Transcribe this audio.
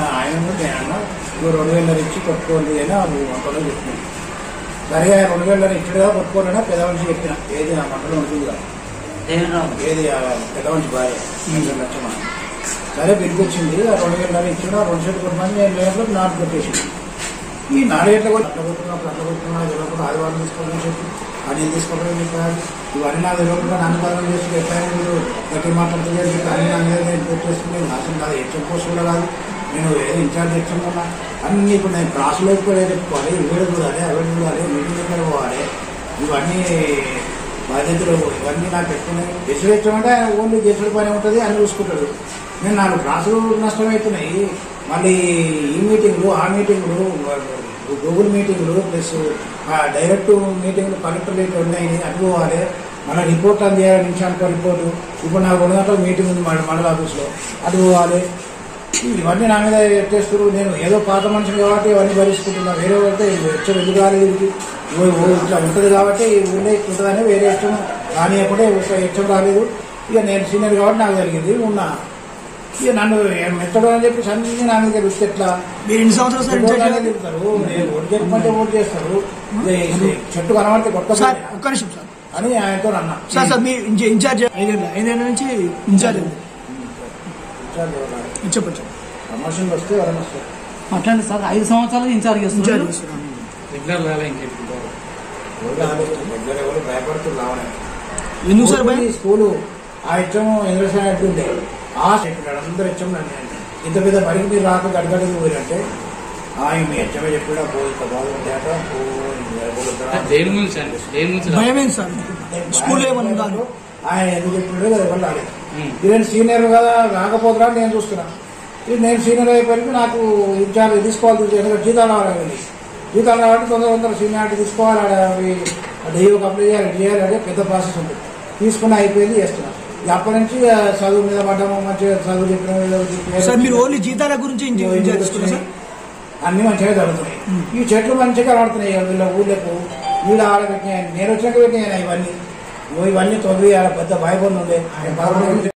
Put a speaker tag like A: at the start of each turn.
A: ఆయన నేను అన్న నువ్వు రెండు వేల ఇచ్చి కొట్టుకోండి అని ఆ వంటలో చెప్తున్నాను సరిగా రెండు వేల ఇచ్చుడుగా కొట్టుకోవాలన్నా పెద్ద మనిషి చెప్పిన ఏది ఆ మంటలో ఉంటుంది కదా
B: దేవరావు
A: ఏది ఆ పెద్ద మనిషి భార్య రెండు లక్షమా సరే బిల్లు వచ్చింది ఆ రెండు వేల ఇచ్చిన రెండు సెట్లు కొట్టమని నేను లేనప్పుడు నాటు కొట్టేసింది ఈ నాలుగేట్ల కూడా అట్లా కొట్టుకున్నప్పుడు అట్లా కొట్టుకున్నా తెలియకుండా ఆదివారం తీసుకోవాలని చెప్పి అని తీసుకోవడం చెప్పారు ఇవన్నీ నాకు తెలియకుండా నన్ను బలం చేసి పెట్టాను మీరు గట్టి మాట్లాడుతుంది చెప్పి అన్ని నా మీద నేను పెట్టేస్తుంది నాశనం కాదు హెచ్ఎం పోస్ట్ కూడా కాదు నేను ఏదో ఇన్ఛార్జ్ హెచ్ఎం ఉన్నా అన్ని ఇప్పుడు నేను క్లాసులోకి కూడా చెప్పుకోవాలి వీడు చూడాలి అవి చూడాలి మీటింగ్ దగ్గర పోవాలి ఇవన్నీ బాధ్యతలు ఇవన్నీ నాకు పెట్టుకున్నాయి గెస్టులు హెచ్ఎం అంటే ఓన్లీ గెస్టుల పని ఉంటుంది అని చూసుకుంటాడు నేను నాలుగు క్లాసులు నష్టమవుతున్నాయి మళ్ళీ ఈ మీటింగ్లు ఆ మీటింగ్లు గూగుల్ మీటింగ్లు ప్లస్ డైరెక్ట్ మీటింగ్లు కలెక్టర్ రేట్ ఉన్నాయి అది పోవాలి మళ్ళీ రిపోర్ట్ అందియాలి నిమిషానికి రిపోర్టు ఇప్పుడు నాకు రెండు గంటల మీటింగ్ ఉంది మన మండల ఆఫీస్లో అది పోవాలి ఇవన్నీ నా మీద ఎత్తేస్తారు నేను ఏదో పాత మనిషిని కాబట్టి ఇవన్నీ భరించుకుంటున్నా వేరే వాళ్ళతో ఇష్టం ఎందుకు రాలేదు వీడికి ఓ ఓ ఇట్లా ఉంటుంది కాబట్టి ఈ ఊళ్ళో ఇట్లా ఉంటుందని వేరే ఇష్టం రానియకుంటే ఒక ఇష్టం రాలేదు ఇక నేను సీనియర్ కాబట్టి నాకు జరిగింది ఉన్నా ఇక నన్ను మెత్తడం అని చెప్పి అన్ని నా మీద వస్తే ఎట్లా
C: మీరు ఎన్ని సంవత్సరాలు సార్ ఇన్ఛార్జ్
A: చెట్టు
C: చేశారు?
A: తిరుగుతారు నేను ఓటు చెప్పమంటే ఓటు చేస్తారు ఇది చెట్టు కనబడితే కొత్త
C: సార్ ఒక్క నిమిషం సార్
A: అని ఆయనతో అన్నా
C: సార్ సార్ మీ ఇన్ఛ- ఇన్ఛార్జ్ ఐదేళ్ళ ఐదేళ్ళ నుంచి ఇన్ఛార్జ్ చెప్పండి సార్
A: ప్రమోషన్లు వస్తే ఎవరైనా వస్తారు
B: అట్లాంటి సార్ ఐదు సంవత్సరాలు ఇన్ఛార్జ్
C: ఇన్ఛార్జ్
B: చేస్తున్నారు
C: చేస్తున్నాను.
D: రెగ్యులర్ రాలే ఇంకెప్పుడు
A: ఎవరు రాలేదు. దగ్గర ఎవరు భయపడుతూ రావడానికి
C: ఎందుకు సార్ భయం
A: ఈ స్కూలు ఆ ఇష్టం ఇంగ్లీష్ అన్నట్టు ఉండే ఆ చెప్పాడు అందరూ ఇష్టం నన్ను అంటే. ఇంత పెద్ద బడికి మీరు రాక గడగడికి పోయినంటే ఆయన మీ ఇష్టమే చెప్పాడు పో ఇంత బాగుంటాట పో
D: దేని గురించి అండి దేని గురించి
C: భయం ఏంటి సార్ స్కూల్లో ఏమన్నా ఉందా అని?
A: ఆయన ఎందుకు చెప్పాడు కదా ఎవరు రాలేదు
D: ఉమ్.
A: ఇది నేను సీనియర్ కదా రాకపోతున్నా అని నేను చూస్తున్నా ఇది నేను సీనియర్ అయిపోయి నాకు ఇన్ఛార్జ్ తీసుకోవాలి ఎందుకంటే జీతాలు రావాలి జీతాలు రావాలంటే తొందర తొందర సీనియారిటీ తీసుకోవాలి ఆడ అవి డేయోకి అప్లై చేయాలి ఇది చేయాలి అంటే పెద్ద ప్రాసెస్ ఉంటుంది తీసుకుని అయిపోయింది చేస్తున్నా ఇక అప్పటి నుంచి ఆ, చదువు మీద పడ్డాము మంచిగా చదువు చెప్పిన మీద చెప్పిన-
C: సార్ మీరు ఓన్లీ జీతాల గురించి ఇన్ఛ- ఇన్ఛార్జ్ తీసుకున్నారు సార్
A: అన్ని మంచిగా జరుగుతున్నాయి ఈ చెట్లు మంచిగా కనబడుతున్నాయి వీళ్ళ ఊళ్ళకు వీళ్ళు ఆడబెట్టినాయి నేను వచ్చినాక పెట్టినాయి ఇవన్నీ ఓ ఇవన్నీ తొమ్మిది ఆడ పెద్ద భయపడి ఉండే నేను పదకొండు